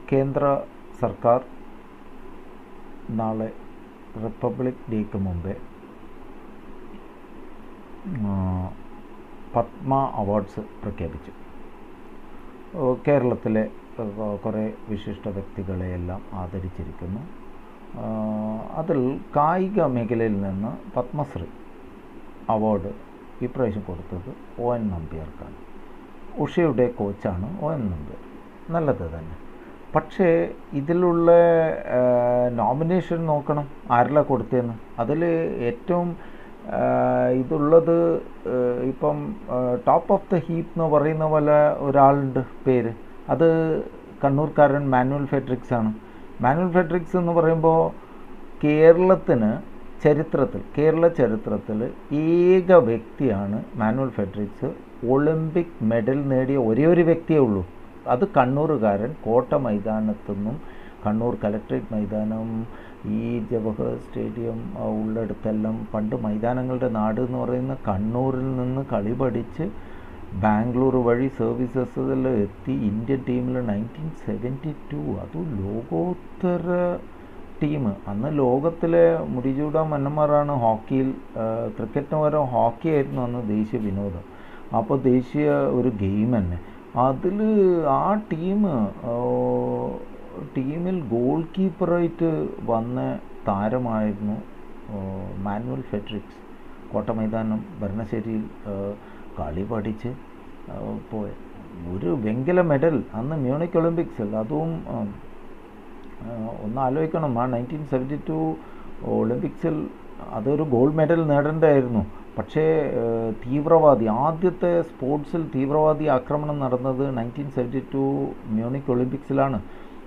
കേന്ദ്ര സർക്കാർ നാളെ റിപ്പബ്ലിക് ഡേക്ക് മുമ്പേ പത്മ അവാർഡ്സ് പ്രഖ്യാപിച്ചു കേരളത്തിലെ കുറേ വിശിഷ്ട വ്യക്തികളെയെല്ലാം ആദരിച്ചിരിക്കുന്നു അതിൽ കായിക മേഖലയിൽ നിന്ന് പത്മശ്രീ അവാർഡ് ഇപ്രാവശ്യം കൊടുത്തത് ഒ എൻ നമ്പ്യാർക്കാണ് ഉഷയുടെ കോച്ചാണ് ഒ എൻ നമ്പ്യാർ നല്ലത് തന്നെ പക്ഷേ ഇതിലുള്ള നോമിനേഷൻ നോക്കണം ആരെല്ലാം കൊടുത്തതെന്ന് അതിൽ ഏറ്റവും ഇതുള്ളത് ഇപ്പം ടോപ്പ് ഓഫ് ദ ഹീപ്പ് എന്ന് പറയുന്ന പോലെ ഒരാളുണ്ട് പേര് അത് കണ്ണൂർക്കാരൻ മാനുവൽ ഫെഡറിക്സ് ആണ് മാനുവൽ ഫെഡറിക്സ് എന്ന് പറയുമ്പോൾ കേരളത്തിന് ചരിത്രത്തിൽ കേരള ചരിത്രത്തിൽ ഏക വ്യക്തിയാണ് മാനുവൽ ഫെഡറിക്സ് ഒളിമ്പിക് മെഡൽ നേടിയ ഒരേ ഒരു വ്യക്തിയേ ഉള്ളൂ അത് കണ്ണൂറുകാരൻ കോട്ട മൈതാനത്തു നിന്നും കണ്ണൂർ കലക്ട്രേറ്റ് മൈതാനം ഈ ജവഹർ സ്റ്റേഡിയം ഉള്ളിടത്തെല്ലാം പണ്ട് മൈതാനങ്ങളുടെ നാട് എന്ന് പറയുന്ന കണ്ണൂരിൽ നിന്ന് കളി പഠിച്ച് ബാംഗ്ലൂർ വഴി സർവീസസിൽ എത്തി ഇന്ത്യൻ ടീമിൽ നയൻറ്റീൻ സെവൻറ്റി ടു അതും ലോകോത്തര ടീം അന്ന് ലോകത്തിലെ മുടിചൂട മന്നന്മാരാണ് ഹോക്കിയിൽ ക്രിക്കറ്റിന് പകരം ഹോക്കി ആയിരുന്നു അന്ന് ദേശീയ വിനോദം അപ്പോൾ ദേശീയ ഒരു ഗെയിം തന്നെ അതിൽ ആ ടീം ടീമിൽ ഗോൾ കീപ്പറായിട്ട് വന്ന താരമായിരുന്നു മാനുവൽ ഫെഡറിക്സ് കോട്ട മൈതാനം ഭരണശ്ശേരിയിൽ കളി പഠിച്ച് പോയ ഒരു വെങ്കല മെഡൽ അന്ന് മ്യൂണിക് ഒളിമ്പിക്സിൽ അതും ഒന്ന് ആലോചിക്കണം ആ നയൻറ്റീൻ സെവൻറ്റി ടു ഒളിമ്പിക്സിൽ അതൊരു ഗോൾഡ് മെഡൽ നേടേണ്ടതായിരുന്നു പക്ഷേ തീവ്രവാദി ആദ്യത്തെ സ്പോർട്സിൽ തീവ്രവാദി ആക്രമണം നടന്നത് നയൻറ്റീൻ സെവൻറ്റി ടു മ്യൂണിക് ഒളിമ്പിക്സിലാണ്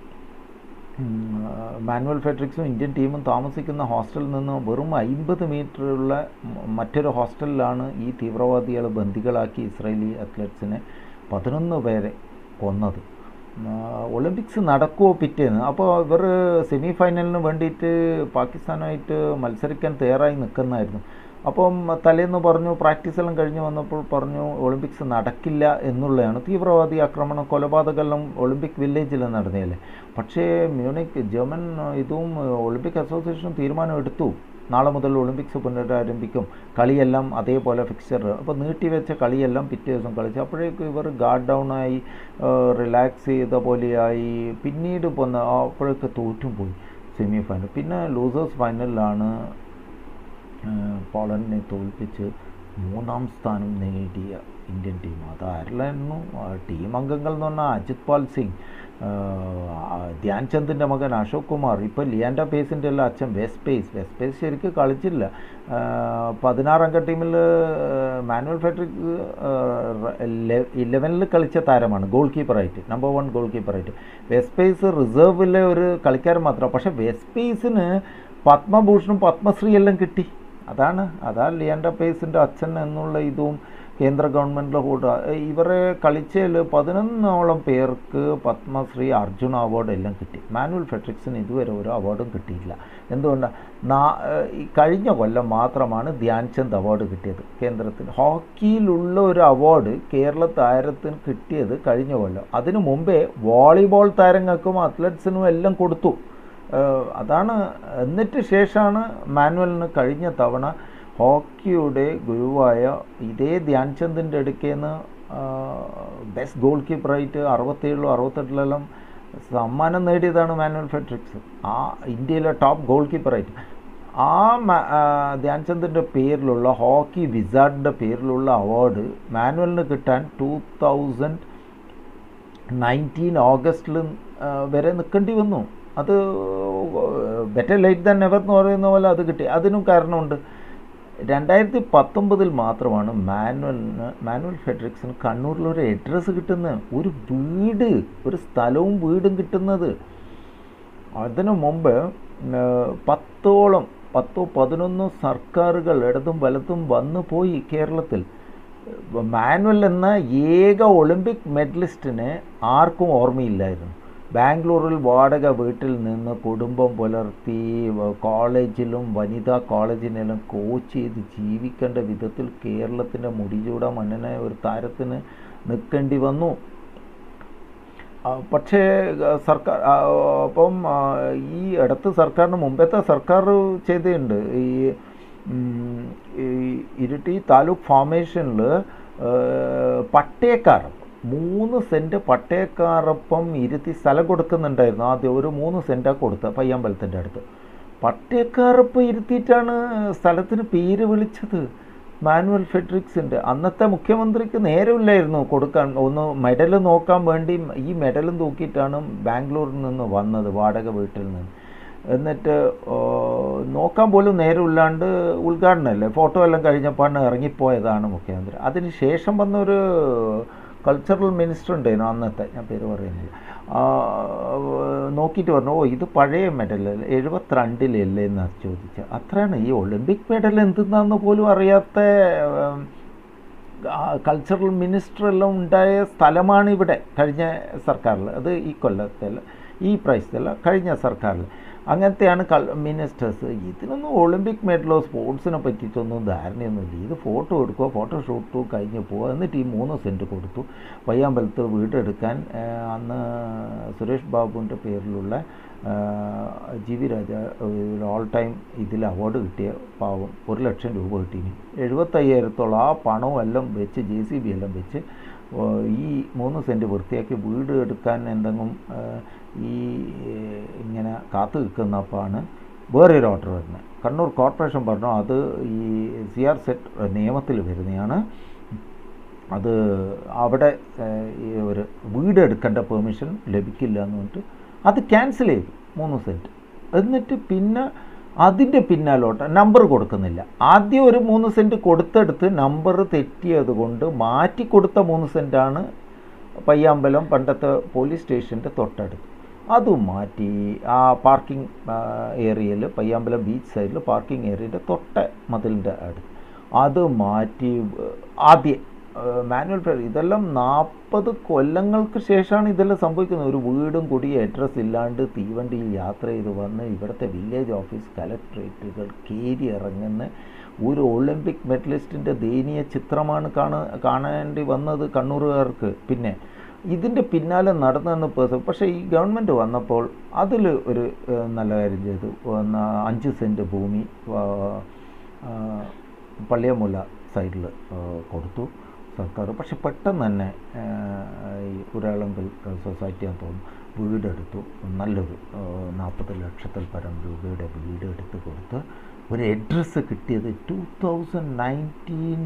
മാനുവൽ ഫെഡറിക്സും ഇന്ത്യൻ ടീമും താമസിക്കുന്ന ഹോസ്റ്റലിൽ നിന്ന് വെറും അമ്പത് മീറ്ററുള്ള മറ്റൊരു ഹോസ്റ്റലിലാണ് ഈ തീവ്രവാദികൾ ബന്ദികളാക്കി ഇസ്രായേലി അത്ലറ്റ്സിനെ പതിനൊന്ന് പേരെ കൊന്നത് ഒളിമ്പിക്സ് നടക്കുമോ പിറ്റേന്ന് അപ്പോൾ ഇവർ സെമി ഫൈനലിന് വേണ്ടിയിട്ട് പാകിസ്ഥാനായിട്ട് മത്സരിക്കാൻ തയ്യാറായി നിൽക്കുന്നതായിരുന്നു അപ്പം തലേന്ന് പറഞ്ഞു പ്രാക്ടീസ് എല്ലാം കഴിഞ്ഞ് വന്നപ്പോൾ പറഞ്ഞു ഒളിമ്പിക്സ് നടക്കില്ല എന്നുള്ളതാണ് തീവ്രവാദി ആക്രമണം കൊലപാതകമെല്ലാം ഒളിമ്പിക് വില്ലേജിൽ നടന്നതല്ലേ പക്ഷേ മ്യൂണിക് ജർമ്മൻ ഇതും ഒളിമ്പിക് അസോസിയേഷനും തീരുമാനം എടുത്തു നാളെ മുതൽ ഒളിമ്പിക്സ് പുനരാരംഭിക്കും കളിയെല്ലാം അതേപോലെ ഫിക്സർ അപ്പോൾ നീട്ടിവെച്ച കളിയെല്ലാം പിറ്റേ ദിവസം കളിച്ചു അപ്പോഴേക്കും ഇവർ ഗാർഡ് ഡൗൺ ആയി റിലാക്സ് ചെയ്ത പോലെയായി പിന്നീട് പോന്ന അപ്പോഴൊക്കെ തോറ്റും പോയി സെമി ഫൈനൽ പിന്നെ ലൂസേഴ്സ് ഫൈനലിലാണ് പോളണ്ടിനെ തോൽപ്പിച്ച് മൂന്നാം സ്ഥാനം നേടിയ ഇന്ത്യൻ ടീം അത് ആരിലായിരുന്നു ടീം അംഗങ്ങൾ എന്ന് പറഞ്ഞാൽ അജിത് പാൽ സിംഗ് ധ്യാൻ ചന്ദിൻ്റെ മകൻ അശോക് കുമാർ ഇപ്പോൾ ലിയാൻഡ പേസിൻ്റെ എല്ലാം അച്ഛൻ വെസ്റ്റ് പേസ് വെസ്റ്റ് പേസ് ശരിക്കും കളിച്ചില്ല പതിനാറംഗ ടീമിൽ മാനുവൽ ഫെഡറിക് ഇലവനിൽ കളിച്ച താരമാണ് ഗോൾ കീപ്പറായിട്ട് നമ്പർ വൺ ഗോൾ കീപ്പറായിട്ട് വെസ്റ്റ് പേസ് റിസർവിലെ ഒരു കളിക്കാരൻ മാത്രമാണ് പക്ഷേ വെസ്റ്റ് പേസിന് പത്മഭൂഷണും പത്മശ്രീ എല്ലാം കിട്ടി അതാണ് അതാ ലിയാൻഡ പേസിൻ്റെ അച്ഛൻ എന്നുള്ള ഇതും കേന്ദ്ര ഗവൺമെൻറ്റിലെ കൂടെ ഇവരെ കളിച്ചതിൽ പതിനൊന്നോളം പേർക്ക് പത്മശ്രീ അർജുന അവാർഡ് എല്ലാം കിട്ടി മാനുവൽ ഫെട്രിക്സിന് ഇതുവരെ ഒരു അവാർഡും കിട്ടിയില്ല എന്തുകൊണ്ടാണ് ഈ കഴിഞ്ഞ കൊല്ലം മാത്രമാണ് ധ്യാൻചന്ദ് അവാർഡ് കിട്ടിയത് കേന്ദ്രത്തിന് ഹോക്കിയിലുള്ള ഒരു അവാർഡ് കേരള താരത്തിന് കിട്ടിയത് കഴിഞ്ഞ കൊല്ലം അതിനു മുമ്പേ വോളിബോൾ താരങ്ങൾക്കും അത്ലറ്റ്സിനും എല്ലാം കൊടുത്തു അതാണ് എന്നിട്ട് ശേഷമാണ് മാനുവലിന് കഴിഞ്ഞ തവണ ഹോക്കിയുടെ ഗുരുവായ ഇതേ ധ്യാൻചന്ദിൻ്റെ അടുക്കേന്ന് ബെസ്റ്റ് ഗോൾ കീപ്പറായിട്ട് അറുപത്തേഴിലും അറുപത്തെട്ടിലെല്ലാം സമ്മാനം നേടിയതാണ് മാനുവൽ ഫെഡറിക്സ് ആ ഇന്ത്യയിലെ ടോപ്പ് ഗോൾ കീപ്പറായിട്ട് ആ ധ്യാൻചന്ദിൻ്റെ പേരിലുള്ള ഹോക്കി വിസാർഡിൻ്റെ പേരിലുള്ള അവാർഡ് മാനുവലിന് കിട്ടാൻ ടൂ തൗസൻഡ് നയൻറ്റീൻ ഓഗസ്റ്റിൽ വരെ നിൽക്കേണ്ടി വന്നു അത് ബെറ്റർ ലൈറ്റ് ദാൻ നെവർ എന്ന് പറയുന്ന പോലെ അത് കിട്ടി അതിനും കാരണമുണ്ട് രണ്ടായിരത്തി പത്തൊമ്പതിൽ മാത്രമാണ് മാനുവലിന് മാനുവൽ ഫെഡറിക്സിന് കണ്ണൂരിലൊരു അഡ്രസ്സ് കിട്ടുന്നത് ഒരു വീട് ഒരു സ്ഥലവും വീടും കിട്ടുന്നത് അതിനു മുമ്പ് പത്തോളം പത്തോ പതിനൊന്നോ സർക്കാരുകൾ ഇടതും വലത്തും വന്നു പോയി കേരളത്തിൽ മാനുവൽ എന്ന ഏക ഒളിമ്പിക് മെഡലിസ്റ്റിനെ ആർക്കും ഓർമ്മയില്ലായിരുന്നു ബാംഗ്ലൂരിൽ വാടക വീട്ടിൽ നിന്ന് കുടുംബം പുലർത്തി കോളേജിലും വനിതാ കോളേജിനെല്ലാം കോച്ച് ചെയ്ത് ജീവിക്കേണ്ട വിധത്തിൽ കേരളത്തിൻ്റെ മുടിചൂട മണ്ണിനെ ഒരു താരത്തിന് നിൽക്കേണ്ടി വന്നു ആ, പക്ഷേ ആ, സർക്കാർ ആ, അപ്പം ആ, ഈ ഇടത്ത് സർക്കാരിന് മുമ്പത്തെ സർക്കാർ ചെയ്തിട്ടുണ്ട് ഈ ഉം, ഈ ഇരിട്ടി താലൂക്ക് ഫാർമേഷനിൽ പട്ടയക്കാരപ്പം മൂന്ന് സെൻറ്റ് പട്ടയക്കാരപ്പം ഇരുത്തി സ്ഥലം കൊടുക്കുന്നുണ്ടായിരുന്നു ആദ്യം ഒരു മൂന്ന് സെൻറ്റാണ് കൊടുത്തത് പയ്യാമ്പലത്തിൻ്റെ അടുത്ത് പട്ടയക്കാരപ്പം ഇരുത്തിയിട്ടാണ് സ്ഥലത്തിന് പേര് വിളിച്ചത് മാനുവൽ ഫെഡറിക്സിൻ്റെ അന്നത്തെ മുഖ്യമന്ത്രിക്ക് നേരമില്ലായിരുന്നു കൊടുക്കാൻ ഒന്ന് മെഡൽ നോക്കാൻ വേണ്ടി ഈ മെഡലും തൂക്കിയിട്ടാണ് ബാംഗ്ലൂരിൽ നിന്ന് വന്നത് വാടക വീട്ടിൽ നിന്ന് എന്നിട്ട് ഓ, നോക്കാൻ പോലും നേരമില്ലാണ്ട് ഉദ്ഘാടനമല്ലേ ഫോട്ടോ എല്ലാം കഴിഞ്ഞപ്പോഴാണ് ഇറങ്ങിപ്പോയതാണ് മുഖ്യമന്ത്രി അതിന് ശേഷം വന്നൊരു കൾച്ചറൽ മിനിസ്റ്റർ ഉണ്ടായിരുന്നു അന്നത്തെ ഞാൻ പേര് പറയുന്നില്ല ആ, നോക്കിയിട്ട് പറഞ്ഞു ഓ ഇത് പഴയ മെഡൽ എഴുപത്തിരണ്ടിലല്ലേ എന്നാണ് ചോദിച്ചത് അത്രയാണ് ഈ ഒളിമ്പിക് മെഡൽ എന്തെന്നാന്ന് പോലും അറിയാത്ത ഉം, കൾച്ചറൽ മിനിസ്റ്റർ എല്ലാം ഉണ്ടായ സ്ഥലമാണ് ഇവിടെ കഴിഞ്ഞ സർക്കാരിൽ അത് ഈ കൊല്ലത്തിൽ ഈ പ്രാവശ്യത്തില്ല കഴിഞ്ഞ സർക്കാരിൽ അങ്ങനത്തെയാണ് കൾ മിനിസ്റ്റേഴ്സ് ഇതിനൊന്നും ഒളിമ്പിക് മെഡലോ സ്പോർട്സിനെ പറ്റിയിട്ടൊന്നും ധാരണയൊന്നുമില്ല ഇത് ഫോട്ടോ എടുക്കുക ഫോട്ടോ ഷൂട്ടും കഴിഞ്ഞ് പോവുക എന്നിട്ട് ഈ മൂന്ന് സെൻറ്റ് കൊടുത്തു പയ്യാമ്പലത്ത് വീടെടുക്കാൻ ആ, അന്ന് സുരേഷ് ബാബുവിൻ്റെ പേരിലുള്ള ആ, ജി വി രാജ ഒരു ഓൾ ടൈം ഇതിൽ അവാർഡ് കിട്ടിയ പാവം ഒരു ലക്ഷം രൂപ കിട്ടീനി എഴുപത്തയ്യായിരത്തോളം ആ പണവും എല്ലാം വെച്ച് ജെ സി ബി എല്ലാം വെച്ച് ഓ, ഈ മൂന്ന് സെൻറ്റ് വൃത്തിയാക്കി വീട് എടുക്കാൻ എന്തെങ്കിലും ആ, ഈ ഏഹ്, ഇങ്ങനെ കാത്തു നിൽക്കുന്നപ്പോഴാണ് വേറൊരു ഓർഡർ വരുന്നത് കണ്ണൂർ കോർപ്പറേഷൻ പറഞ്ഞു അത് ഈ സി ആർ സെറ്റ് നിയമത്തിൽ വരുന്നതാണ് അത് അവിടെ ഏഹ്, ഈ ഒരു വീട് എടുക്കേണ്ട പെർമിഷൻ ലഭിക്കില്ല എന്ന് പറഞ്ഞിട്ട് അത് ക്യാൻസൽ ചെയ്തു മൂന്ന് സെൻറ്റ് എന്നിട്ട് പിന്നെ അതിൻ്റെ പിന്നാലോട്ട് നമ്പർ കൊടുക്കുന്നില്ല ആദ്യം ഒരു മൂന്ന് സെൻറ്റ് കൊടുത്തെടുത്ത് നമ്പർ തെറ്റിയത് കൊണ്ട് മാറ്റി കൊടുത്ത മൂന്ന് സെൻറ്റാണ് പയ്യാമ്പലം പണ്ടത്തെ പോലീസ് സ്റ്റേഷൻ്റെ തൊട്ടടുത്ത് അതും മാറ്റി ആ പാർക്കിംഗ് ഏരിയയിൽ പയ്യാമ്പലം ബീച്ച് സൈഡിൽ പാർക്കിംഗ് ഏരിയയുടെ തൊട്ട മതിലിൻ്റെ അടുത്ത് അത് മാറ്റി ഏഹ്, ആദ്യം മാനുവൽ ഫെയർ ഇതെല്ലാം നാൽപ്പത് കൊല്ലങ്ങൾക്ക് ശേഷമാണ് ഇതെല്ലാം സംഭവിക്കുന്നത് ഒരു വീടും കൂടി അഡ്രസ്സ് ഇല്ലാണ്ട് തീവണ്ടിയിൽ യാത്ര ചെയ്ത് വന്ന് ഇവിടുത്തെ വില്ലേജ് ഓഫീസ് കലക്ട്രേറ്റുകൾ കയറി ഇറങ്ങുന്ന ഒരു ഒളിമ്പിക് മെഡലിസ്റ്റിൻ്റെ ദയനീയ ചിത്രമാണ് കാണ കാണേണ്ടി വന്നത് കണ്ണൂരുകാർക്ക് പിന്നെ ഇതിൻ്റെ പിന്നാലെ നടന്നെന്ന് പേഴ്സൺ പക്ഷേ ഈ ഗവൺമെൻറ് വന്നപ്പോൾ അതിൽ ഒരു ഏഹ്, നല്ല കാര്യം ചെയ്തു ഒന്ന് അഞ്ച് സെൻറ്റ് ഭൂമി ആ, ആ, പള്ളിയമുല്ല സൈഡിൽ കൊടുത്തു സർക്കാർ പക്ഷെ പെട്ടെന്ന് തന്നെ ആ, ഈ ഉരാളങ്കൽ സൊസൈറ്റിയാന്ന് തോന്നുന്നു വീടെടുത്തു നല്ലൊരു നാൽപ്പത് ലക്ഷത്തിൽ പരം രൂപയുടെ വീട് എടുത്ത് കൊടുത്ത് ഒരു അഡ്രസ്സ് കിട്ടിയത് ടു തൗസൻഡ് നയൻറ്റീൻ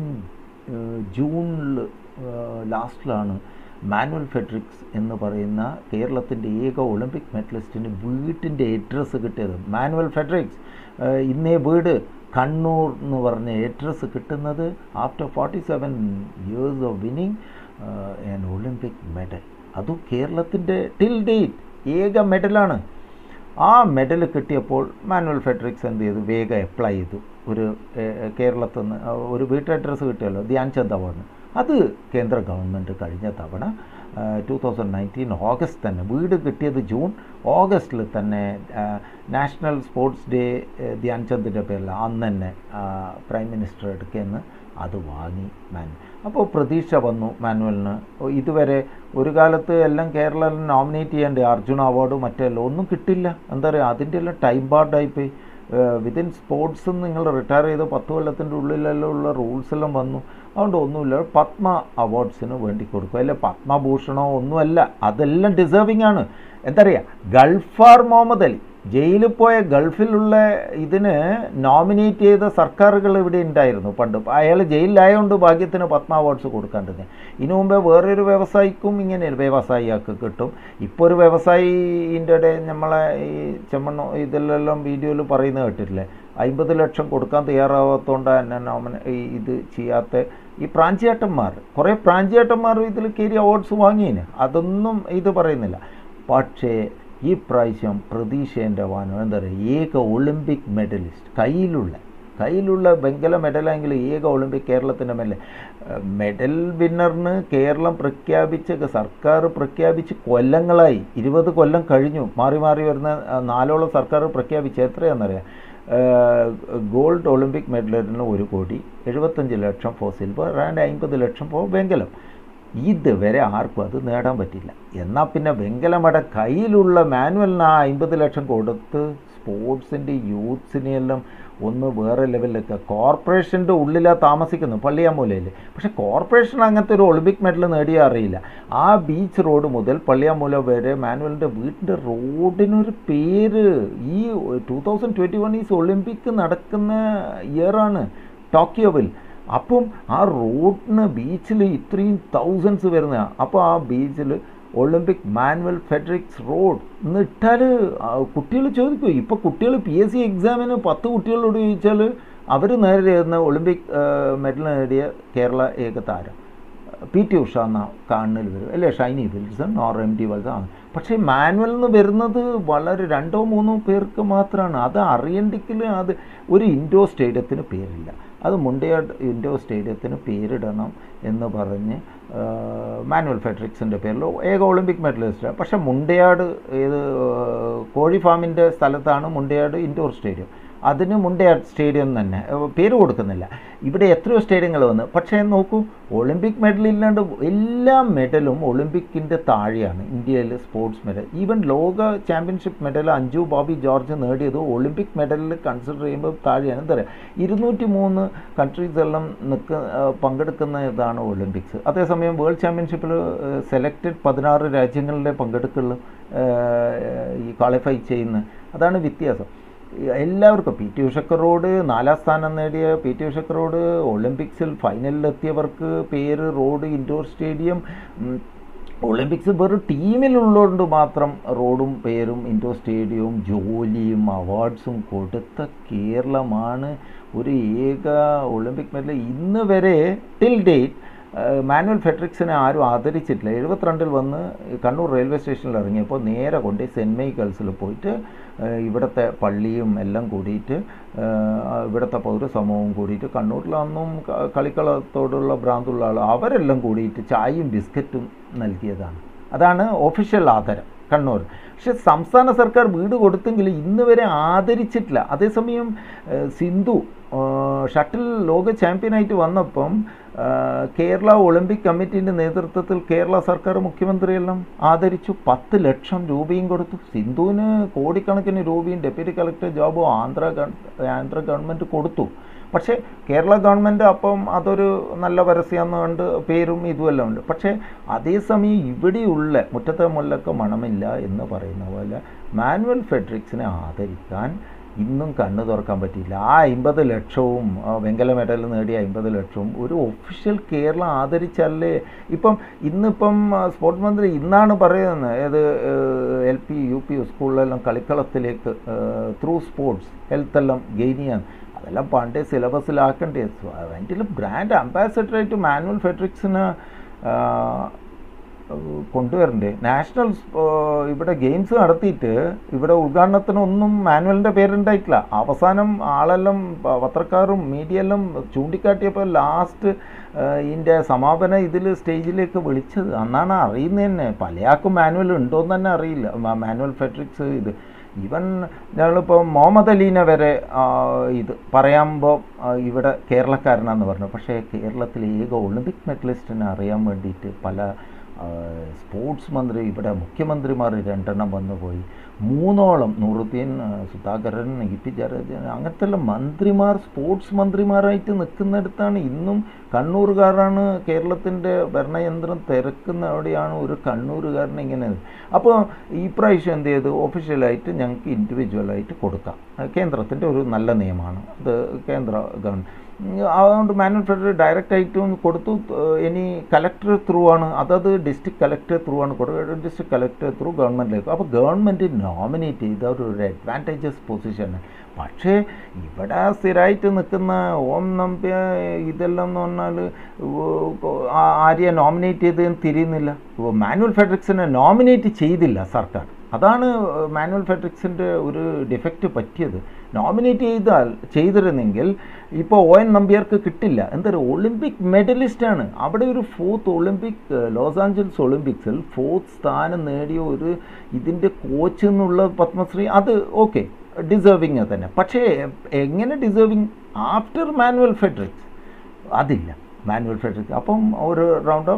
ജൂണിൽ ലാസ്റ്റിലാണ് മാനുവൽ ഫെഡറിക്സ് എന്ന് പറയുന്ന കേരളത്തിൻ്റെ ഏക ഒളിമ്പിക് മെഡലിസ്റ്റിന് വീട്ടിൻ്റെ അഡ്രസ്സ് കിട്ടിയത് മാനുവൽ ഫെഡറിക്സ് ഏഹ് ഇന്നേ വീട് കണ്ണൂർ എന്ന് പറഞ്ഞ അഡ്രസ്സ് കിട്ടുന്നത് after forty seven years of winning an Olympic medal അതും കേരളത്തിൻ്റെ ടിൽ ഡേറ്റ് ഏക മെഡലാണ് ആ മെഡൽ കിട്ടിയപ്പോൾ മാനുവൽ ഫെഡറിക്സ് എന്ത് ചെയ്തു വേഗം അപ്ലൈ ചെയ്തു ഒരു ഏഹ്, കേരളത്തിൽ നിന്ന് ആ, ഒരു വീട്ട് അഡ്രസ്സ് കിട്ടിയല്ലോ ധ്യാൻചന്ദ് അവാർഡിന് അത് കേന്ദ്ര ഗവൺമെൻറ് കഴിഞ്ഞ തവണ ടു തൗസൻഡ് നയൻറ്റീൻ ഓഗസ്റ്റ് തന്നെ വീട് കിട്ടിയത് ജൂൺ ഓഗസ്റ്റിൽ തന്നെ ആ, നാഷണൽ സ്പോർട്സ് ഡേ ഏഹ്, ധ്യാൻചന്ദിൻ്റെ പേരിൽ അന്ന് തന്നെ ആ, പ്രൈം മിനിസ്റ്റർ എടുക്കുകയെന്ന് അത് വാങ്ങി മാൻ അപ്പോൾ പ്രതീക്ഷ വന്നു മാനുവലിന് ഓ, ഇതുവരെ ഒരു കാലത്ത് എല്ലാം കേരളം നോമിനേറ്റ് ചെയ്യേണ്ട അർജുന അവാർഡ് മറ്റെല്ലാം ഒന്നും കിട്ടില്ല എന്താ പറയുക അതിൻ്റെ എല്ലാം ടൈം ബാർഡായിപ്പോയി വിതിൻ സ്പോർട്സ് നിങ്ങൾ റിട്ടയർ ചെയ്ത് പത്ത് കൊല്ലത്തിൻ്റെ ഉള്ളിലെല്ലാം ഉള്ള റൂൾസ് എല്ലാം വന്നു അതുകൊണ്ട് ഒന്നുമില്ല പത്മ അവാർഡ്സിന് വേണ്ടി കൊടുക്കും അല്ലെ പത്മഭൂഷണോ ഒന്നുമല്ല അതെല്ലാം ഡിസേർവിംഗ് ആണ് എന്താ പറയുക ഗൾഫാർ മുഹമ്മദ് അലി ജയിലിൽ പോയ ഗൾഫിലുള്ള ഇതിന് നോമിനേറ്റ് ചെയ്ത സർക്കാരുകൾ ഇവിടെ ഉണ്ടായിരുന്നു പണ്ട് അയാൾ ജയിലിലായതുകൊണ്ട് ഭാഗ്യത്തിന് പത്മ അവാർഡ്സ് കൊടുക്കാണ്ടിരുന്നത് ഇതിനു മുമ്പേ വേറൊരു വ്യവസായിക്കും ഇങ്ങനെ വ്യവസായിയാൾക്ക് കിട്ടും ഇപ്പോൾ ഒരു വ്യവസായിൻ്റെ ഇടയിൽ നമ്മളെ ഈ ചെമ്മണ്ണ ഇതിലെല്ലാം വീഡിയോയിൽ പറയുന്നത് കേട്ടിട്ടില്ലേ അമ്പത് ലക്ഷം കൊടുക്കാൻ തയ്യാറാവാത്തതുകൊണ്ട് തന്നെ നോമിന ഈ ഇത് ചെയ്യാത്ത ഈ പ്രാഞ്ചിയേട്ടന്മാർ കുറേ പ്രാഞ്ചിയേട്ടന്മാർ ഇതിൽ കയറി അവാർഡ്സ് വാങ്ങിയതിന് അതൊന്നും ഇത് പറയുന്നില്ല പക്ഷേ ഈ പ്രാവശ്യം പ്രതീക്ഷേൻ്റെ വാനം എന്താ പറയുക ഏക ഒളിമ്പിക് മെഡലിസ്റ്റ് കയ്യിലുള്ള കയ്യിലുള്ള വെങ്കല മെഡലെങ്കിൽ ഏക ഒളിമ്പിക് കേരളത്തിൻ്റെ മെഡൽ മെഡൽ വിന്നറിന് കേരളം പ്രഖ്യാപിച്ച സർക്കാർ പ്രഖ്യാപിച്ച് കൊല്ലങ്ങളായി ഇരുപത് കൊല്ലം കഴിഞ്ഞു മാറി മാറി വരുന്ന ആ, നാലോളം സർക്കാർ പ്രഖ്യാപിച്ച് എത്രയാണെന്നറിയാം ഗോൾഡ് ഒളിമ്പിക് മെഡലിന് ഒരു കോടി എഴുപത്തഞ്ച് ലക്ഷം ഫോർ സിൽവർ ആൻഡ് അമ്പത് ലക്ഷം ഫോർ വെങ്കലം ഇതുവരെ ആർക്കും അത് നേടാൻ പറ്റില്ല എന്നാൽ പിന്നെ വെങ്കലമട കയ്യിലുള്ള മാനുവലിന് ആ അമ്പത് ലക്ഷം കൊടുത്ത് സ്പോർട്സിൻ്റെ യൂത്ത്സിനെയെല്ലാം ഒന്ന് വേറെ ലെവലിലേക്ക് കോർപ്പറേഷൻ്റെ ഉള്ളിലാണ് താമസിക്കുന്നത് പള്ളിയാമൂലയിൽ പക്ഷേ കോർപ്പറേഷൻ അങ്ങനത്തെ ഒരു ഒളിമ്പിക് മെഡൽ നേടിയ അറിയില്ല ആ ബീച്ച് റോഡ് മുതൽ പള്ളിയാമൂല വരെ മാനുവലിൻ്റെ വീട്ടിൻ്റെ റോഡിനൊരു പേര് ഈ two thousand twenty one is Olympic നടക്കുന്ന ഇയറാണ് ടോക്കിയോവിൽ അപ്പം ആ റോഡിന് ബീച്ചിൽ ഇത്രയും തൗസൻഡ്സ് വരുന്ന അപ്പോൾ ആ ബീച്ചിൽ ഒളിമ്പിക് മാനുവൽ ഫെഡറിക്സ് റോഡ് എന്നിട്ടാൽ കുട്ടികൾ ചോദിക്കും ഇപ്പോൾ കുട്ടികൾ പി എസ് സി എക്സാമിന് പത്ത് കുട്ടികളോട് ചോദിച്ചാൽ അവർ നേരെ ചെയ്യുന്ന ഒളിമ്പിക് മെഡൽ നേടിയ കേരള ഏക താരം പി ടി ഉഷ എന്ന കാണുന്നതിൽ വരും അല്ലേ Shiny Wilson or M T Valsan പക്ഷേ മാനുവൽ എന്ന് വരുന്നത് വളരെ രണ്ടോ മൂന്നോ പേർക്ക് മാത്രമാണ് അത് അറിയണ്ടെങ്കിൽ അത് ഒരു ഇൻഡോർ സ്റ്റേഡിയത്തിന് പേരില്ല അത് മുണ്ടയാട് ഇൻഡോർ സ്റ്റേഡിയത്തിന് പേരിടണം എന്ന് പറഞ്ഞ് മാനുവൽ ഫെഡറിക്സിൻ്റെ പേരിൽ ഏക ഒളിമ്പിക് മെഡലിസ്റ്റ് പക്ഷേ മുണ്ടയാട് ഏത് കോഴി ഫാമിൻ്റെ സ്ഥലത്താണ് മുണ്ടയാട് ഇൻഡോർ സ്റ്റേഡിയം അതിന് മുണ്ടയാട് സ്റ്റേഡിയം തന്നെ പേര് കൊടുക്കുന്നില്ല ഇവിടെ എത്രയോ സ്റ്റേഡിയങ്ങൾ വന്നു പക്ഷേ നോക്കൂ ഒളിമ്പിക് മെഡൽ ഇല്ലാണ്ട് എല്ലാ മെഡലും ഒളിമ്പിക്കിൻ്റെ താഴെയാണ് ഇന്ത്യയിൽ സ്പോർട്സ് മെഡൽ ഈവൻ ലോക ചാമ്പ്യൻഷിപ്പ് മെഡൽ അഞ്ജു ബോബി ജോർജ് നേടിയത് ഒളിമ്പിക് മെഡലിൽ കൺസിഡർ ചെയ്യുമ്പോൾ താഴെയാണ് എന്താ പറയുക ഇരുന്നൂറ്റി മൂന്ന് കൺട്രീസ് എല്ലാം നിൽക്ക പങ്കെടുക്കുന്ന ഇതാണ് ഒളിമ്പിക്സ് അതേസമയം വേൾഡ് ചാമ്പ്യൻഷിപ്പിൽ സെലക്റ്റഡ് പതിനാറ് രാജ്യങ്ങളിലെ പങ്കെടുക്കുള്ളൂ ഈ ക്വാളിഫൈ ചെയ്യുന്ന അതാണ് വ്യത്യാസം എല്ലാവർക്കും പി ടി ഉഷക്കറോട് നാലാം സ്ഥാനം നേടിയ പി ടി ഉഷക്കറോട് ഒളിമ്പിക്സിൽ ഫൈനലിലെത്തിയവർക്ക് പേര് റോഡ് ഇൻഡോർ സ്റ്റേഡിയം ഒളിമ്പിക്സ് വെറും ടീമിലുള്ളതുകൊണ്ട് മാത്രം റോഡും പേരും ഇൻഡോർ സ്റ്റേഡിയവും ജോലിയും അവാർഡ്സും കൊടുത്ത കേരളമാണ് ഒരു ഏക ഒളിമ്പിക് മെഡൽ ഇന്ന് വരെ ടിൽ ഡേറ്റ് മാനുവൽ ഫെഡറിക്സിനെ ആരും ആദരിച്ചിട്ടില്ല എഴുപത്തിരണ്ടിൽ വന്ന് കണ്ണൂർ റെയിൽവേ സ്റ്റേഷനിൽ ഇറങ്ങിയപ്പോൾ നേരെ കൊണ്ട് സെൻറ്റ് മെയ് ഗേൾസിൽ പോയിട്ട് ഇവിടുത്തെ പള്ളിയും എല്ലാം കൂടിയിട്ട് ഇവിടുത്തെ പൗരസമൂഹവും കൂടിയിട്ട് കണ്ണൂരിലൊന്നും കളിക്കളത്തോടുള്ള ഭ്രാന്തുള്ള ആൾ അവരെല്ലാം കൂടിയിട്ട് ചായയും ബിസ്ക്കറ്റും നൽകിയതാണ് അതാണ് ഒഫീഷ്യൽ ആദരം കണ്ണൂർ പക്ഷെ സംസ്ഥാന സർക്കാർ വീട് കൊടുത്തെങ്കിൽ ഇന്ന് വരെ ആദരിച്ചിട്ടില്ല അതേസമയം സിന്ധു ഷട്ടിൽ ലോക ചാമ്പ്യനായിട്ട് വന്നപ്പം കേരള ഒളിമ്പിക് കമ്മിറ്റീൻ്റെ നേതൃത്വത്തിൽ കേരള സർക്കാർ മുഖ്യമന്ത്രിയെല്ലാം ആദരിച്ചു പത്ത് ലക്ഷം രൂപയും കൊടുത്തു സിന്ധുവിന് കോടിക്കണക്കിന് രൂപയും ഡെപ്യൂട്ടി കളക്ടർ ജോബും ആന്ധ്ര ആന്ധ്ര ഗവൺമെൻറ് കൊടുത്തു പക്ഷേ കേരള ഗവൺമെൻറ് അപ്പം അതൊരു നല്ല പരസ്യമെന്ന് കണ്ട് പേരും ഇതുമെല്ലാം ഉണ്ട് പക്ഷേ അതേസമയം ഇവിടെയുള്ള മുറ്റത്തെ മുല്ലക്ക് മണമില്ല എന്ന് പറയുന്ന പോലെ മാനുവൽ ഫെഡറിക്സിനെ ആദരിക്കാൻ ഇന്നും കണ്ണു തുറക്കാൻ പറ്റിയില്ല ആ അമ്പത് ലക്ഷവും വെങ്കല മെഡൽ നേടിയ അമ്പത് ലക്ഷവും ഒരു ഒഫീഷ്യൽ കേരളം ആദരിച്ചല്ലേ ഇപ്പം ഇന്നിപ്പം സ്പോർട്സ് മന്ത്രി ഇന്നാണ് പറയുന്നത് ഏത് എൽ പി യു പി സ്കൂളിലെല്ലാം കളിക്കളത്തിലേക്ക് ത്രൂ സ്പോർട്സ് ഹെൽത്ത് എല്ലാം ഗെയിൻ ചെയ്യാൻ അതെല്ലാം പണ്ടേ സിലബസിലാക്കണ്ടേ അതിൻ്റെ ബ്രാൻഡ് അംബാസഡറായിട്ട് മാനുവൽ ഫെഡറിക്സിന് കൊണ്ടുവരണ്ടേ നാഷണൽ ഇവിടെ ഗെയിംസ് നടത്തിയിട്ട് ഇവിടെ ഉദ്ഘാടനത്തിനൊന്നും മാനുവലിൻ്റെ പേരുണ്ടായിട്ടില്ല അവസാനം ആളെല്ലാം പത്രക്കാരും മീഡിയ എല്ലാം ചൂണ്ടിക്കാട്ടിയപ്പോൾ ലാസ്റ്റ് ഇതിൻ്റെ സമാപന ഇതിൽ സ്റ്റേജിലേക്ക് വിളിച്ചത് അന്നാണ് അറിയുന്നത് തന്നെ പലയാൾക്കും മാനുവൽ ഉണ്ടോയെന്ന് തന്നെ അറിയില്ല മാനുവൽ ഫെഡറിക്സ് ഇത് ഈവൻ ഞങ്ങളിപ്പോൾ മുഹമ്മദ് അലീനെ വരെ ഇത് പറയുമ്പോൾ ഇവിടെ കേരളക്കാരനാണെന്ന് പറഞ്ഞു പക്ഷേ കേരളത്തിലെ ഏക ഒളിമ്പിക് മെഡലിസ്റ്റിനെ അറിയാൻ വേണ്ടിയിട്ട് പല സ്പോർട്സ് മന്ത്രി ഇവിടെ മുഖ്യമന്ത്രിമാർ രണ്ടെണ്ണം വന്നുപോയി മൂന്നോളം നൂറുദ്ദീൻ സുധാകരൻ ഇ പി ജയരാജൻ അങ്ങനത്തെ എല്ലാം മന്ത്രിമാർ സ്പോർട്സ് മന്ത്രിമാരായിട്ട് നിൽക്കുന്നിടത്താണ് ഇന്നും കണ്ണൂരുകാരാണ് കേരളത്തിൻ്റെ ഭരണയന്ത്രം തിരക്കുന്ന അവിടെയാണ് ഒരു കണ്ണൂരുകാരനെ ഇങ്ങനെ അപ്പോൾ ഈ പ്രാവശ്യം എന്ത് ചെയ്തു ഒഫീഷ്യലായിട്ട് ഞങ്ങൾക്ക് ഇൻഡിവിജ്വലായിട്ട് കൊടുക്കാം കേന്ദ്രത്തിൻ്റെ ഒരു നല്ല നിയമമാണ് അത് കേന്ദ്ര ഗവൺമെൻറ് അതുകൊണ്ട് മാനുവൽ ഫെഡറൽ ഡയറക്റ്റ് ആയിട്ടും കൊടുത്തു ഇനി കലക്ടർ ത്രൂ ആണ് അതത് ഡിസ്ട്രിക്ട് കലക്ടർ ത്രൂ ആണ് കൊടുക്കുക ഡിസ്ട്രിക്ട് കലക്ടർ ത്രൂ ഗവൺമെൻറ്റിലേക്ക് അപ്പോൾ ഗവൺമെൻറ് നോമിനേറ്റ് ചെയ്ത ഒരു അഡ്വാൻറ്റേജസ് പൊസിഷന് പക്ഷേ ഇവിടെ സ്ഥിരമായിട്ട് നിൽക്കുന്ന ഓം നമ്പ്യ ഇതെല്ലാം എന്ന് പറഞ്ഞാൽ ആര്യ നോമിനേറ്റ് ചെയ്തതെന്ന് തിരിയുന്നില്ല മാനുവൽ ഫെഡറിക്സിനെ നോമിനേറ്റ് ചെയ്തില്ല സർക്കാർ അതാണ് മാനുവൽ ഫെഡറിക്സിൻ്റെ ഒരു ഡിഫക്റ്റ് പറ്റിയത് നോമിനേറ്റ് ചെയ്താൽ ചെയ്തിരുന്നെങ്കിൽ ഇപ്പോൾ ഒ എൻ നമ്പ്യാർക്ക് കിട്ടില്ല എന്തൊരു ഒളിമ്പിക് മെഡലിസ്റ്റാണ് അവിടെ ഒരു ഫോർത്ത് ഒളിമ്പിക് ലോസ് ആഞ്ചൽസ് ഒളിമ്പിക്സിൽ ഫോർത്ത് സ്ഥാനം നേടിയ ഒരു ഇതിൻ്റെ കോച്ച് എന്നുള്ള പത്മശ്രീ അത് ഓക്കെ ഡിസേർവിങ് തന്നെ പക്ഷേ എങ്ങനെ ഡിസേർവിങ് ആഫ്റ്റർ മാനുവൽ ഫെഡറിക്സ് അതില്ല മാനുവൽ ഫെഡറിക്സ് അപ്പം ഒരു റൗണ്ട് ഓഫ്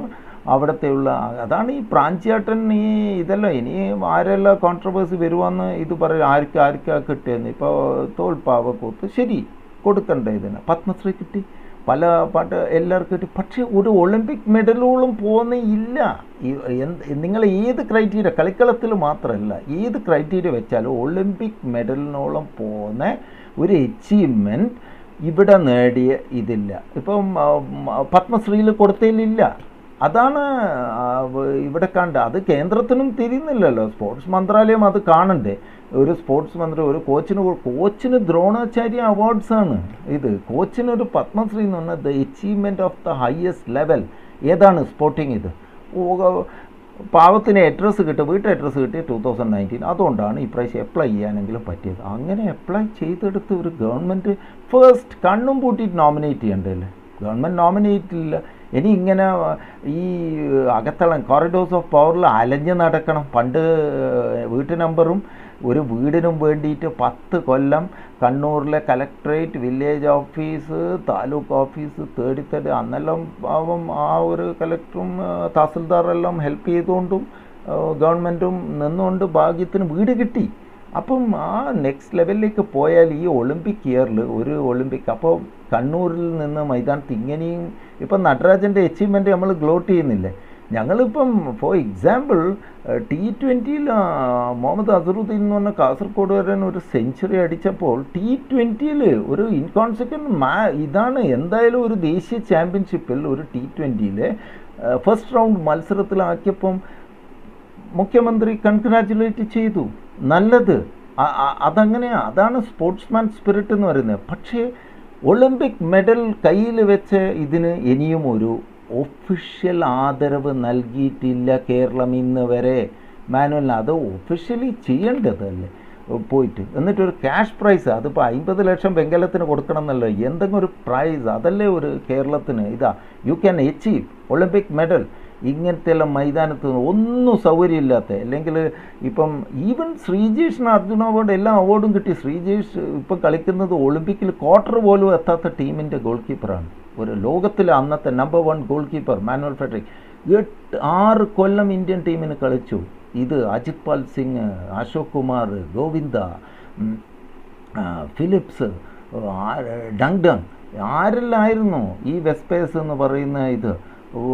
അവിടത്തെയുള്ള അതാണ് ഈ പ്രാഞ്ചിയാട്ടൻ ഈ ഇതല്ല ഇനി ആരെല്ലാം കോൺട്രവേഴ്സി വരുവാന്ന് ഇത് പറയും ആർക്ക് ആർക്കാ കിട്ടിയെന്ന് ഇപ്പോൾ തോൽപ്പാവ കൂത്ത് ശരി കൊടുക്കണ്ടേ ഇതിന് പത്മശ്രീ കിട്ടി പല പാട്ട് എല്ലാവർക്കും കിട്ടി പക്ഷേ ഒരു ഒളിമ്പിക് മെഡലോളം പോകുന്ന ഇല്ല ഈ- എന്ത് നിങ്ങൾ ഏത് ക്രൈറ്റീരിയ കളിക്കളത്തിൽ മാത്രമല്ല ഏത് ക്രൈറ്റീരിയ വെച്ചാലും ഒളിമ്പിക് മെഡലിനോളം പോകുന്ന ഒരു അച്ചീവ്മെൻറ്റ് ഇവിടെ നേടിയ ഇതില്ല ഇപ്പം ആ, ഉം, പത്മശ്രീയിൽ കൊടുത്തതിലില്ല അതാണ് ആ, വ- ഇവിടെ കണ്ട അത് കേന്ദ്രത്തിനും തിരിയുന്നില്ലല്ലോ സ്പോർട്സ് മന്ത്രാലയം അത് കാണണ്ടേ ഒരു സ്പോർട്സ് മന്ത്രി ഒരു കോച്ചിന് കൊ- കോച്ചിന് ദ്രോണാചാര്യ അവാർഡ്സ് ആണ് ഇത് കോച്ചിന് ഒരു പത്മശ്രീ എന്ന് പറഞ്ഞാൽ the achievement of the highest level ഏതാണ് സ്പോർട്ടിങ് ഇത് ഓ- പാവത്തിന് അഡ്രസ്സ് കിട്ടും വീട്ട് അഡ്രസ്സ് കിട്ടി ടൂ തൗസൻഡ് നയൻറ്റീൻ അതുകൊണ്ടാണ് ഇപ്രാവശ്യം അപ്ലൈ ചെയ്യാനെങ്കിലും പറ്റിയത് അങ്ങനെ അപ്ലൈ ചെയ്തെടുത്ത് ഒരു ഗവൺമെൻറ് ഫസ്റ്റ് കണ്ണും പൂട്ടിയിട്ട് നോമിനേറ്റ് ചെയ്യണ്ടല്ലേ ഗവൺമെൻറ് നോമിനേറ്റ് ഇല്ല ഇനി ഇങ്ങനെ ഈ അകത്തളം കോറിഡോർസ് ഓഫ് പവറിൽ അലഞ്ഞ് നടക്കണം പണ്ട് വീട്ടു നമ്പറും ഒരു വീടിനും വേണ്ടിയിട്ട് പത്ത് കൊല്ലം കണ്ണൂരിലെ collectorate village office taluk office തേടി തേടി അന്നെല്ലാം പാവം ആ ഒരു കലക്ടറും തഹസിൽദാറെല്ലാം ഹെൽപ്പ് ചെയ്തുകൊണ്ടും ഗവൺമെൻറ്റും നിന്നുകൊണ്ട് ഭാഗ്യത്തിന് വീട് കിട്ടി അപ്പം ആ നെക്സ്റ്റ് ലെവലിലേക്ക് പോയാൽ ഈ ഒളിമ്പിക് ഇയറിൽ ഒരു ഒളിമ്പിക് അപ്പോൾ കണ്ണൂരിൽ നിന്ന് മൈതാനത്ത് ഇങ്ങനെയും ഇപ്പം നടരാജൻ്റെ അച്ചീവ്മെൻറ്റ് നമ്മൾ ഗ്ലോട്ട് ചെയ്യുന്നില്ലേ ഞങ്ങളിപ്പം ഫോർ എക്സാമ്പിൾ ടി ട്വൻറ്റിയിൽ മുഹമ്മദ് അസറുദ്ദീൻ എന്ന് പറഞ്ഞ കാസർഗോഡ് വരെ ഒരു സെഞ്ചുറി അടിച്ചപ്പോൾ ടി ട്വൻറ്റിയിൽ ഒരു ഇൻകോൺസിക്വൻറ്റ് മാ ഇതാണ് എന്തായാലും ഒരു ദേശീയ ചാമ്പ്യൻഷിപ്പിൽ ഒരു ടി ട്വൻറ്റിയിൽ ഫസ്റ്റ് റൗണ്ട് മത്സരത്തിലാക്കിയപ്പം മുഖ്യമന്ത്രി കൺഗ്രാറ്റുലേറ്റ് ചെയ്തു നല്ലത് അ- അ- അതങ്ങനെയാ അതാണ് സ്പോർട്സ്മാൻ സ്പിരിറ്റ് എന്ന് പറയുന്നത് പക്ഷേ ഒളിമ്പിക് മെഡൽ കയ്യിൽ വെച്ച് ഇതിന് ഇനിയും ഒരു ഒഫീഷ്യൽ ആദരവ് നൽകിയിട്ടില്ല കേരളം ഇന്ന് വരെ മാനുവലിന് അത് ഒഫീഷ്യലി ചെയ്യേണ്ടതല്ലേ പോയിട്ട് എന്നിട്ടൊരു ക്യാഷ് പ്രൈസ് അതിപ്പോൾ അമ്പത് ലക്ഷം വെങ്കലത്തിന് കൊടുക്കണം എന്നല്ല എന്തെങ്കിലും ഒരു പ്രൈസ് അതല്ലേ ഒരു കേരളത്തിന് ഇതാ you can achieve Olympic medal ഇങ്ങനത്തെ എല്ലാം മൈതാനത്ത് ഒന്നും സൗകര്യമില്ലാത്ത അല്ലെങ്കിൽ ഇപ്പം ഈവൻ ശ്രീജേഷിന് അർജുന അവാർഡ് എല്ലാ അവാർഡും കിട്ടി ശ്രീജേഷ് ഇപ്പം കളിക്കുന്നത് ഒളിമ്പിക്കിൽ ക്വാർട്ടർ പോലും എത്താത്ത ടീമിൻ്റെ ഗോൾ കീപ്പറാണ് ഒരു ലോകത്തിലെ അന്നത്തെ number one goalkeeper Manuel Frederick എട്ട് ആറ് കൊല്ലം ഇന്ത്യൻ ടീമിന് കളിച്ചു ഇത് അജിത് പാൽ സിംഗ് അശോക് കുമാർ ഗോവിന്ദ ഉം, ആ, ഫിലിപ്സ് ആ, ഡങ് ഡങ് ആരെല്ലായിരുന്നു ഈ വെസ്പേസ് എന്ന് പറയുന്ന ഇത് ഓ,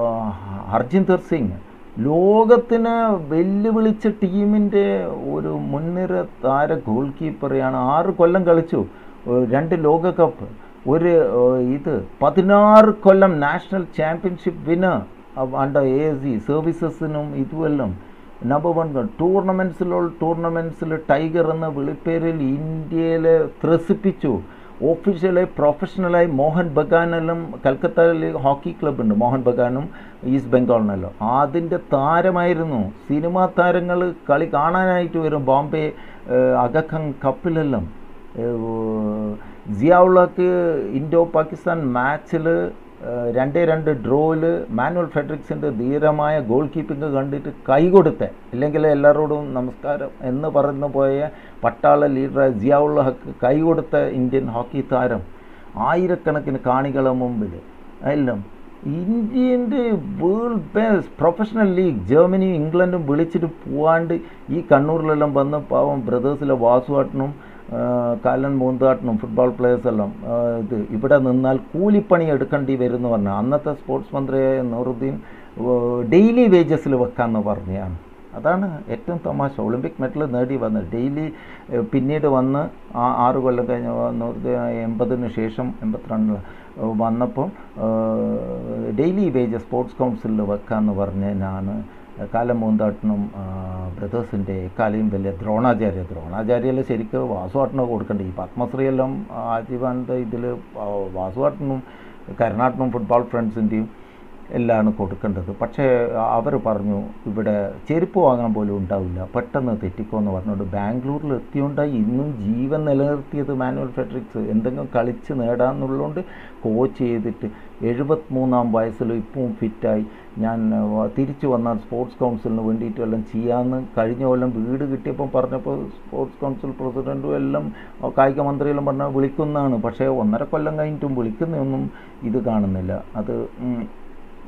ഹർജിന്ദർ സിംഗ് ലോകത്തിന് വെല്ലുവിളിച്ച ടീമിൻ്റെ ഒരു മുൻനിര താര ഗോൾ കീപ്പറെയാണ് ആറ് കൊല്ലം കളിച്ചു ഏഹ് രണ്ട് ലോകകപ്പ് ഒരു ഏഹ് ഇത് പതിനാറ് കൊല്ലം national championship winner under A S C സർവീസസിനും ഇതുമെല്ലാം നമ്പർ വൺ ടൂർണമെൻറ്റ്സിലുള്ള ടൂർണമെൻറ്റ്സിൽ ടൈഗർ എന്ന വിളിപ്പേരിൽ ഇന്ത്യയിലെ ത്രസിപ്പിച്ചു ഒഫീഷ്യലായി പ്രൊഫഷണലായി മോഹൻ ബഗാനെല്ലാം കൽക്കത്തയിൽ ഹോക്കി ക്ലബ്ബ് ഉണ്ട് മോഹൻ ബഗാനും ഈസ്റ്റ് ബംഗാളിനെല്ലാം അതിൻ്റെ താരമായിരുന്നു സിനിമാ താരങ്ങൾ കളി കാണാനായിട്ട് വരും ബോംബെ ഏഹ്, അഗഖം കപ്പിലെല്ലാം ഏഹ്, സിയാവുള്ളക്ക് ഇൻഡോ പാകിസ്ഥാൻ മാച്ചിൽ രണ്ടേ രണ്ട് ഡ്രോയിൽ മാനുവൽ ഫെഡറിക്സിൻ്റെ ധീരമായ ഗോൾ കീപ്പിംഗ് കണ്ടിട്ട് കൈ കൊടുത്ത ഇല്ലെങ്കിൽ എല്ലാവരോടും നമസ്കാരം എന്ന് പറഞ്ഞു പോയ പട്ടാള ലീഡറായ സിയാവുള്ള ഹക്ക് കൈ കൊടുത്ത ഇന്ത്യൻ ഹോക്കി താരം ആയിരക്കണക്കിന് കാണികളെ മുമ്പിൽ എല്ലാം ഇന്ത്യൻ്റെ വേൾഡ് ബെസ്റ്റ് പ്രൊഫഷണൽ ലീഗ് ജർമ്മനിയും ഇംഗ്ലണ്ടും വിളിച്ചിട്ട് പോവാണ്ട് ഈ കണ്ണൂരിലെല്ലാം വന്ന് പാവം ബ്രദേഴ്സിലെ വാസുവാട്ടനും കാലൻ മൂന്താട്ടനും ഫുട്ബോൾ പ്ലേയേഴ്സ് എല്ലാം ആ, ഇത് ഇവിടെ നിന്നാൽ കൂലിപ്പണി എടുക്കേണ്ടി വരും എന്ന് പറഞ്ഞു അന്നത്തെ സ്പോർട്സ് മന്ത്രിയായ നൂറുദ്ദീൻ ഡെയിലി വേജസിൽ വെക്കാമെന്ന് പറഞ്ഞാണ് അതാണ് ഏറ്റവും തമാശ ഒളിമ്പിക് മെഡൽ നേടി വന്ന് ഡെയിലി ഏഹ്, പിന്നീട് വന്ന് ആ ആറ് കൊല്ലം കഴിഞ്ഞ് നൂറ് എൺപതിന് ശേഷം എൺപത്തിരണ്ടിൽ വന്നപ്പോൾ ഡെയിലി വേജ് സ്പോർട്സ് കൗൺസിലിൽ വെക്കാമെന്ന് പറഞ്ഞതിനാണ് കാലം മൂന്താട്ടിനും ബ്രദേഴ്സിൻ്റെ എക്കാലയും വലിയ ദ്രോണാചാര്യ ദ്രോണാചാര്യയിൽ ശരിക്കും വാസുവാട്ടിന് കൊടുക്കേണ്ടത് ഈ പത്മശ്രീ എല്ലാം ആജീവാനന്ദ ഇതിൽ വാസുവാട്ടിനും കരുണാട്ടിനും ഫുട്ബോൾ ഫ്രണ്ട്സിൻ്റെയും എല്ലാം കൊടുക്കേണ്ടത് പക്ഷേ അവർ പറഞ്ഞു ഇവിടെ ചെരുപ്പ് വാങ്ങാൻ പോലും ഉണ്ടാവില്ല പെട്ടെന്ന് തെറ്റിക്കോന്ന് പറഞ്ഞുകൊണ്ട് ബാംഗ്ലൂരിൽ എത്തിയോണ്ടായി ഇന്നും ജീവൻ നിലനിർത്തിയത് മാനുവൽ ഫെഡറിക്സ് എന്തെങ്കിലും കളിച്ച് നേടാമെന്നുള്ളതുകൊണ്ട് കോച്ച് ചെയ്തിട്ട് എഴുപത്തിമൂന്നാം വയസ്സിൽ ഇപ്പവും ഫിറ്റായി ഞാൻ വ- തിരിച്ചു വന്നാൽ സ്പോർട്സ് കൗൺസിലിന് വേണ്ടിയിട്ട് എല്ലാം ചെയ്യാമെന്ന് കഴിഞ്ഞ കൊല്ലം വീട് കിട്ടിയപ്പോൾ പറഞ്ഞപ്പോൾ സ്പോർട്സ് കൗൺസിൽ പ്രസിഡൻറ്റും എല്ലാം ആ, കായിക മന്ത്രിയെല്ലാം പറഞ്ഞാൽ വിളിക്കുന്നതാണ് പക്ഷേ ഒന്നര കൊല്ലം കഴിഞ്ഞിട്ടും വിളിക്കുന്നതൊന്നും ഇത് കാണുന്നില്ല അത് ഉം,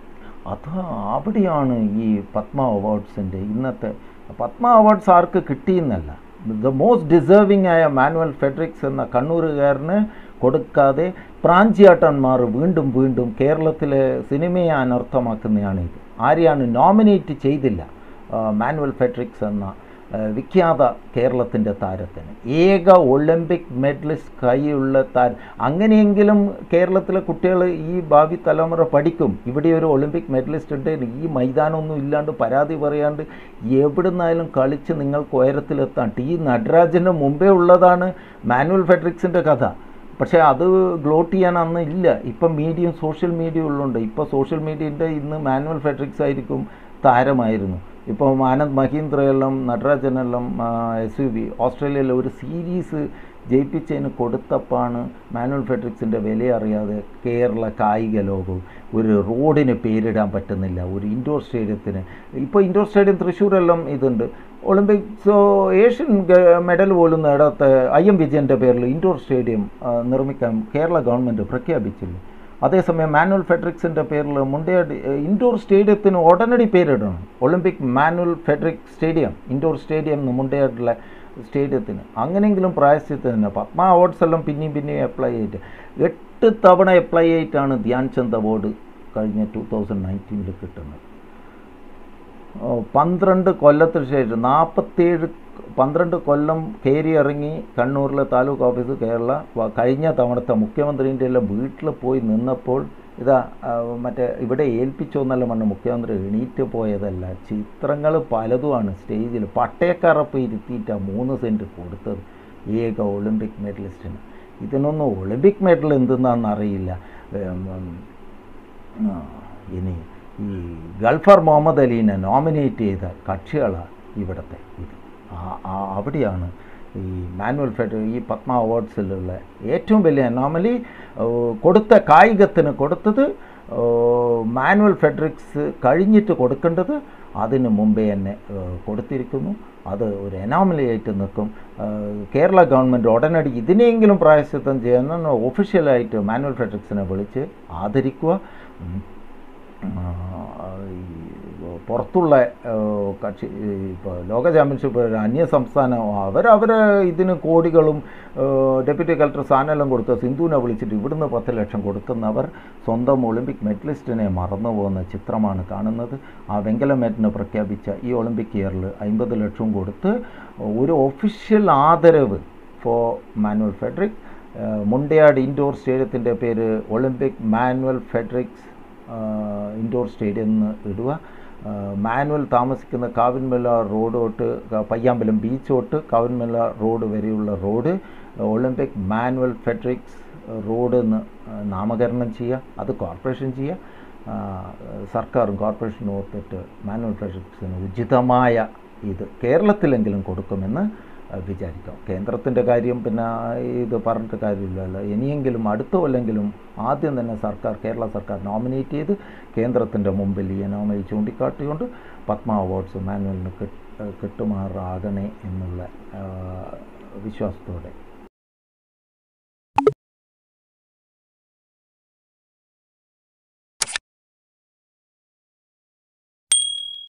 അത് അവിടെയാണ് ഈ പത്മ അവാർഡ്സിൻ്റെ ഇന്നത്തെ പത്മ അവാർഡ്സ് ആർക്ക് കിട്ടിയെന്നല്ല ദ മോസ്റ്റ് ഡിസേർവിംഗ് ആയ മാനുവൽ ഫെഡറിക്സ് എന്ന കണ്ണൂരുകാരന് കൊടുക്കാതെ പ്രാഞ്ചിയാട്ടന്മാർ വീണ്ടും വീണ്ടും കേരളത്തിലെ സിനിമയെ അനർത്ഥമാക്കുന്നതാണ് ഇത് ആരെയാണ് നോമിനേറ്റ് ചെയ്തില്ല ആ, മാനുവൽ ഫെഡറിക്സ് എന്ന ആ, വിഖ്യാത കേരളത്തിൻ്റെ താരത്തിന് ഏക ഒളിമ്പിക് മെഡലിസ്റ്റ് കൈയുള്ള താരം അങ്ങനെയെങ്കിലും കേരളത്തിലെ കുട്ടികൾ ഈ ഭാവി തലമുറ പഠിക്കും ഇവിടെ ഒരു ഒളിമ്പിക് മെഡലിസ്റ്റ് ഉണ്ട് ഈ മൈതാനമൊന്നും ഇല്ലാണ്ട് പരാതി പറയാണ്ട് എവിടുന്നായാലും കളിച്ച് നിങ്ങൾക്ക് ഉയരത്തിലെത്താൻ ഈ നടരാജൻ്റെ മുമ്പേ ഉള്ളതാണ് മാനുവൽ ഫെഡറിക്സിൻ്റെ കഥ പക്ഷേ അത് ഗ്ലോട്ട് ചെയ്യാൻ അന്ന് ഇല്ല ഇപ്പം മീഡിയം സോഷ്യൽ മീഡിയ ഉള്ളുണ്ട് ഇപ്പോൾ സോഷ്യൽ മീഡിയൻ്റെ ഇന്ന് മാനുവൽ ഫെഡറിക്സ് ആയിരിക്കും താരമായിരുന്നു ഇപ്പോൾ ആനന്ദ് മഹീന്ദ്രയെല്ലാം നടരാജനെല്ലാം എസ് യു ബി ഓസ്ട്രേലിയയിലെ ഒരു സീരീസ് ജയിപ്പിച്ചതിന് കൊടുത്തപ്പാണ് മാനുവൽ ഫെഡറിക്സിൻ്റെ വില അറിയാതെ കേരള കായിക ലോകവും ഒരു റോഡിന് പേരിടാൻ പറ്റുന്നില്ല ഒരു ഇൻഡോർ സ്റ്റേഡിയത്തിന് ഇപ്പോൾ ഇൻഡോർ സ്റ്റേഡിയം തൃശ്ശൂരെല്ലാം ഇതുണ്ട് ഒളിമ്പിക്സ് ഏഷ്യൻ ഗ- മെഡൽ പോലും നേടാത്ത ഐ എം വിജയൻ്റെ പേരിൽ ഇൻഡോർ സ്റ്റേഡിയം ആ, നിർമ്മിക്കാൻ കേരള ഗവൺമെൻറ് പ്രഖ്യാപിച്ചില്ല അതേസമയം മാനുവൽ ഫെഡറിക്സിൻ്റെ പേരിൽ മുണ്ടയാട് ഇൻഡോർ സ്റ്റേഡിയത്തിന് ഉടനടി പേരിടണം Olympic Manuel Frederick stadium indoor stadium എന്ന് മുണ്ടയാട്ടിലെ സ്റ്റേഡിയത്തിന് അങ്ങനെയെങ്കിലും പ്രായശ്ചിത്തത്തിന് പത്മ അവാർഡ്സ് എല്ലാം പിന്നെയും പിന്നെയും അപ്ലൈ ചെയ്തിട്ട് എട്ട് തവണ അപ്ലൈ ചെയ്തിട്ടാണ് ധ്യാൻ ചന്ദ് അവാർഡ് കഴിഞ്ഞ ടു തൗസൻഡ് നയൻറ്റീനിൽ കിട്ടുന്നത് ഓ, പന്ത്രണ്ട് കൊല്ലത്തിന് ശേഷം നാൽപ്പത്തേഴ് പന്ത്രണ്ട് കൊല്ലം കയറി ഇറങ്ങി കണ്ണൂരിലെ താലൂക്ക് ഓഫീസ് കേരള വ- കഴിഞ്ഞ തവണത്തെ മുഖ്യമന്ത്രിൻ്റെ എല്ലാം വീട്ടിൽ പോയി നിന്നപ്പോൾ ഇതാ ആ, മറ്റേ ഇവിടെ ഏൽപ്പിച്ചോ എന്നല്ല പറഞ്ഞ മുഖ്യമന്ത്രി എണീറ്റ് പോയതല്ല ചിത്രങ്ങൾ പലതുമാണ് സ്റ്റേജിൽ പട്ടയക്കറപ്പ് ഇരുത്തിയിട്ടാണ് മൂന്ന് സെൻറ്റ് കൊടുത്തത് ഏക ഒളിമ്പിക് മെഡലിസ്റ്റിന് ഇതിനൊന്നും ഒളിമ്പിക് മെഡൽ എന്തെന്നാണെന്ന് അറിയില്ല ഉം, ഉം, ആ, ഇനി ഈ ഗൾഫർ മുഹമ്മദ് അലീനെ നോമിനേറ്റ് ചെയ്ത കക്ഷികളാണ് ഇവിടുത്തെ ഇത് ആ- ആ- അവിടെയാണ് ഈ മാനുവൽ ഫെഡ് ഈ പത്മ അവാർഡ്സിലുള്ള ഏറ്റവും വലിയ നോർമലി കൊടുത്ത കായികത്തിന് കൊടുത്തത് ഓ, മാനുവൽ ഫെഡറിക്സ് കഴിഞ്ഞിട്ട് കൊടുക്കേണ്ടത് അതിന് മുമ്പേ തന്നെ ഏ, കൊടുത്തിരിക്കുന്നു അത് ഒരു എനോമലി ആയിട്ട് നിൽക്കും ഏ, കേരള ഗവൺമെൻറ് ഉടനടി ഇതിനെങ്കിലും പ്രായശ്ചിത്തം ചെയ്യാൻ ഒഫീഷ്യലായിട്ട് മാനുവൽ ഫെഡറിക്സിനെ വിളിച്ച് ആദരിക്കുക ഉം. ആ, ഈ പുറത്തുള്ള ആ, കക്ഷി ഇപ്പോൾ ലോക ചാമ്പ്യൻഷിപ്പ് ഒരു അന്യ സംസ്ഥാനം അവരവരെ ഇതിന് കോടികളും ആ, ഡെപ്യൂട്ടി കളക്ടർ സ്ഥാനമെല്ലാം കൊടുത്ത് സിന്ധുവിനെ വിളിച്ചിട്ട് ഇവിടുന്ന് പത്ത് ലക്ഷം കൊടുക്കുന്നവർ സ്വന്തം ഒളിമ്പിക് മെഡലിസ്റ്റിനെ മറന്നു പോകുന്ന ചിത്രമാണ് കാണുന്നത് ആ വെങ്കല മെഡലിന് പ്രഖ്യാപിച്ച ഈ ഒളിമ്പിക് ഇയറിൽ അമ്പത് ലക്ഷം കൊടുത്ത് ഒരു ഒഫീഷ്യൽ ആദരവ് ഫോർ മാനുവൽ ഫെഡറിക് ആ, മുണ്ടയാട് ഇൻഡോർ സ്റ്റേഡിയത്തിൻ്റെ പേര് Olympic Manuel Fredericks indoor stadium എന്ന് ഇടുക ആ, മാനുവൽ താമസിക്കുന്ന കാവിൻമല റോഡ് തൊട്ട് ക- പയ്യാമ്പലം ബീച്ച് തൊട്ട് കാവിൻമല റോഡ് വരെയുള്ള road Olympic Manuel Fredericks road എന്ന് ആ, നാമകരണം ചെയ്യുക അത് കോർപ്പറേഷൻ ചെയ്യുക ആ, സർക്കാരും കോർപ്പറേഷനും ഓർത്തിട്ട് മാനുവൽ ഫെഡറിക്സിന് ഉചിതമായ ഇത് കേരളത്തിലെങ്കിലും കൊടുക്കുമെന്ന് ആ, വിചാരിക്കാം കേന്ദ്രത്തിൻ്റെ കാര്യം പിന്നെ ഇത് പറഞ്ഞിട്ട് കാര്യമില്ലല്ലോ ഇനിയെങ്കിലും അടുത്ത കൊല്ലെങ്കിലും ആദ്യം തന്നെ സർക്കാർ കേരള സർക്കാർ നോമിനേറ്റ് ചെയ്ത് കേന്ദ്രത്തിൻ്റെ മുമ്പിൽ ഈ നോമിനി ചൂണ്ടിക്കാട്ടിക്കൊണ്ട് പത്മ അവാർഡ്സ് മാനുവലിന് കിട്ടുമാറാകണേ എന്നുള്ള ആ, വിശ്വാസത്തോടെ